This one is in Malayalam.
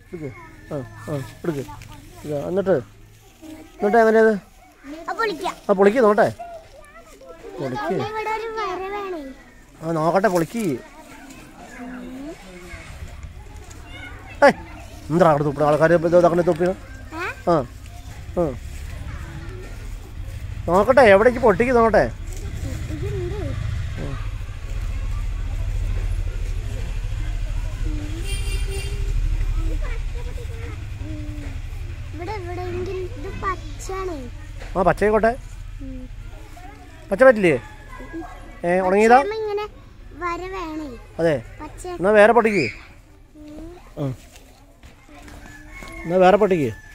എടുക്ക് ആ ആ എടുക്ക് ഇതാ എന്നിട്ട് എന്നിട്ട് എങ്ങനെയത് പൊളിക്കാം ആ പൊളിക്ക് നോട്ടെ പൊളിക്ക് ഇവിടെ ഒരു വര വേണേ ആ നോക്കട്ടെ പൊളിക്ക് ഏയ് എന്താ അവിടെ തുപ്പണ ആൾക്കാർ ഇതാക്കണേ തുപ്പിന് ഏ? ആ ആ നോക്കട്ടെ എവിടേക്ക് പൊട്ടിക്ക് നോക്കട്ടെ ഇതുണ്ട് ഇവിടെ എവിടെയെങ്കിലും ഇത് പച്ചാണേ ആ പച്ചയായിക്കോട്ടെ പച്ച പറ്റില്ലേ ഏ ഉണങ്ങിയതാ പച്ചയാകുമ്പോ ഇങ്ങനെ വര വേണേ അതെ പച്ച എന്നാ വേറെ പൊട്ടിക്ക് ആ എന്നാ വേറെ പൊട്ടിക്ക്